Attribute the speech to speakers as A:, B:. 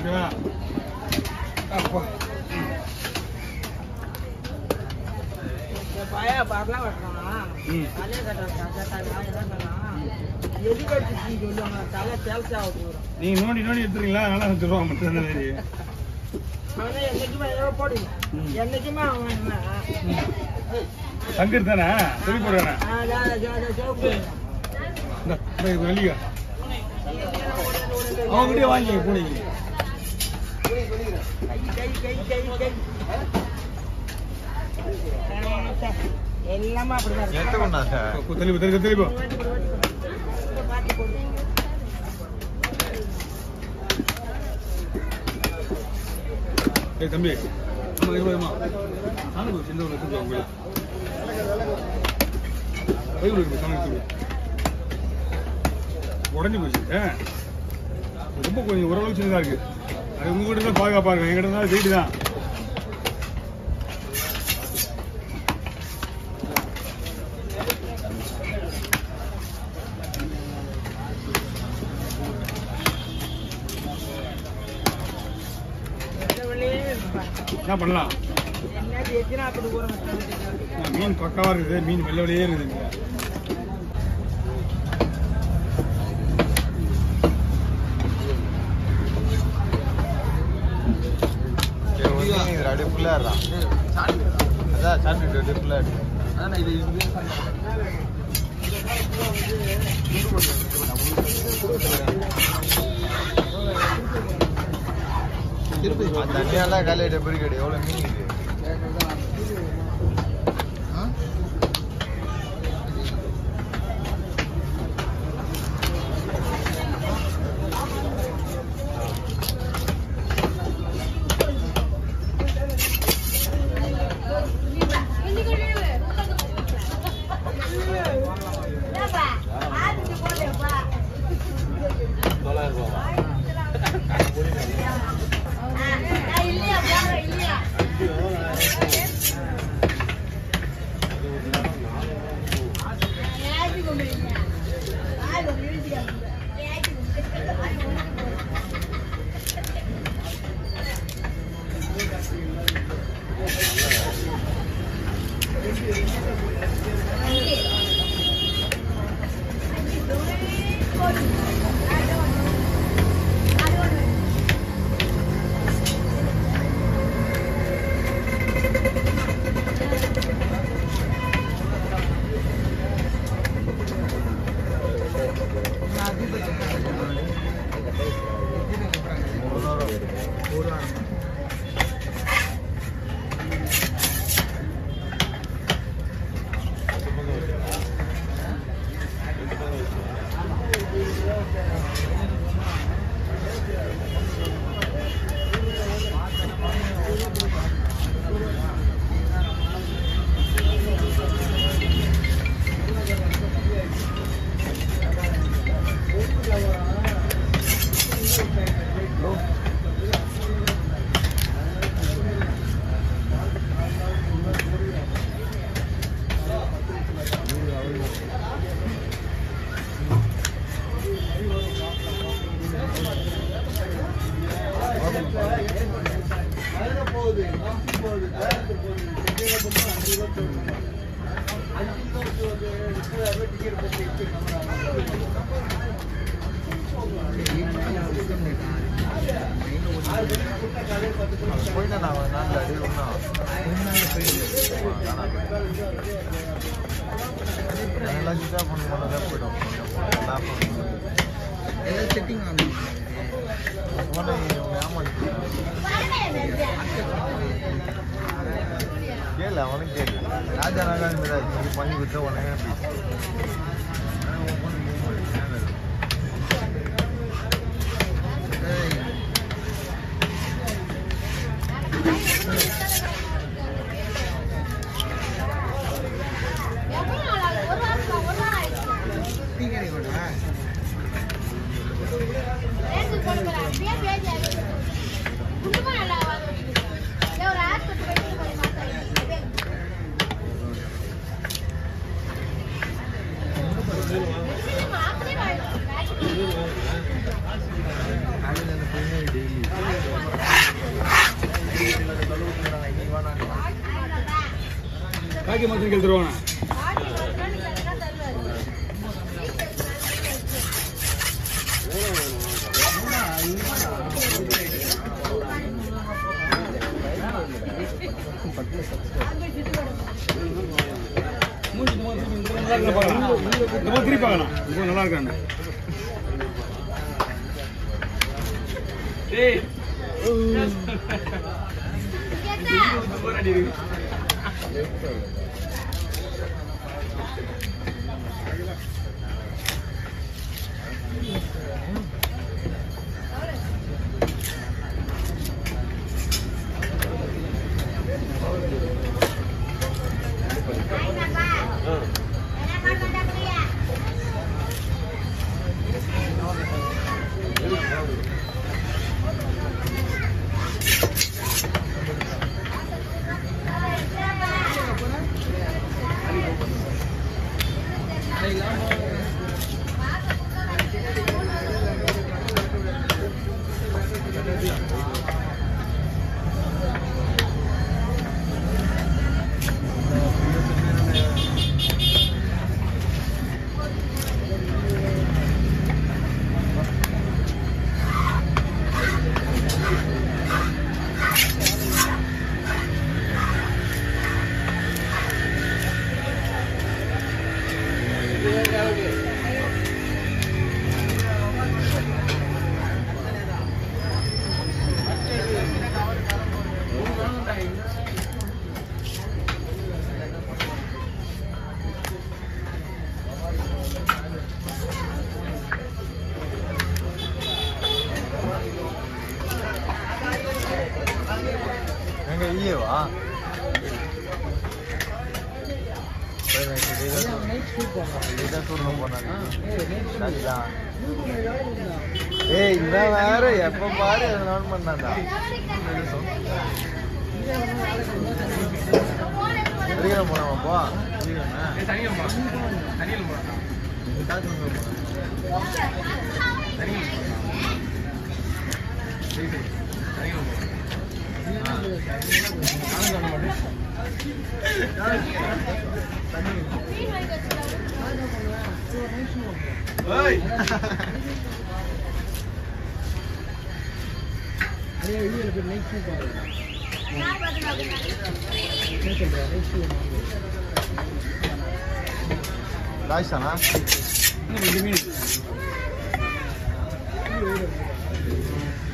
A: ஓகேவா அப்பா
B: பய பரலாம் வெட்டுறான்
A: ம்.
B: தலையை கட்டுறான் கட்டாங்க என்ன பண்ணலாம் எது கட்டிச்சு சொல்லுவாங்க தலை தேல்சா போகிறோம்
A: நீங்க நோண்டி நோண்டி எடுத்துறீங்களா நல்லா வச்சுருவாங்க மட்டும் அந்த மாதிரி
B: அவனே என்னைக்குமே ஏதோ போடுங்க
A: ம்.
B: என்னைக்குமே அவன் என்ன
A: சங்கர் தானே சொல்லி போடுறானே
B: ஆ, ஜா- ஜா- ஜா- சிவப்பு.
A: இந்த இந்த இது வெளிய அவங்ககிட்டயே வாங்கி போனீங்க
B: கை கை கை கை கை ஆ, எல்லாமே அப்படிதான்
C: எத்த
B: இருக்கு.
C: கொண்டாங்க
A: தெளிவு தெளிவு தெளிவு
B: வாட்டி போடு, வாட்டி போடு. வாட்டி போடு.
A: ஏய் தம்பி அம்மா இருபதுமா சாமி சின்ன ஒரு லட்சம் உங்களை கையில் இருக்கு சாமி தூள் உடஞ்சி போச்சு ஆ. ரொம்ப கொஞ்சம் ஓரளவு சின்னதாக இருக்கு அது உங்ககிட்ட தான் பாதுகாப்பாக இருக்கும் எங்கிட்ட தான் வெயிட் தான்
B: இந்த வெள்ளையே இருக்குப்பா.
A: என்ன பண்ணலாம்
B: என்னது எத்தனை அப்படி போறோம்
A: ஆ, மீன் பக்காவாக இருக்குது மீன் வெள்ளை வெளியே இருக்குது இங்க.
C: அப்படியே ஃபுல்லா இருக்கான் அதான் சாப்பிட்டு அப்படியே ஃபுல்லா இருக்கு தண்ணியெல்லாம் காலையிட்ட பிரிக்கடி எவ்வளோ மீன் இது போயிட்டேன் நான் ஒரு நாள் அடி ஒன்றா எல்லாம் சிட்டா பண்ணி கொண்டு போயிட்டோம்
B: செட்டிங் ஆகணும்
C: ஃபோனை ஏமாத்தி கேளு அவனும் கேளு ராஜா நாகாந்தி மீதா நீங்க பண்ணி விட்ட உடனே பேசு ஆனா உன் phone move பண்ணு. ஏன் அது?
D: நல்லா
A: பாக்கி மாசம் கெழுத்துருவாங்க மூஞ்சி இந்த மாதிரி திருப்பி இந்த மாதிரி நல்லா இருக்கா பார்க்கலாம். இந்த மாதிரி திருப்பி பார்க்கலாம் இந்த மாதிரி நல்லா இருக்கான்னு ஏய்
C: எங்க ஈயவா ஏய் இதான் வேற எப்ப பாரு எதனாலும் பண்ணாண்டா வெளியில போனாமாப்பா ராஜ்தானா
A: இன்னும் கொஞ்சம் மீன்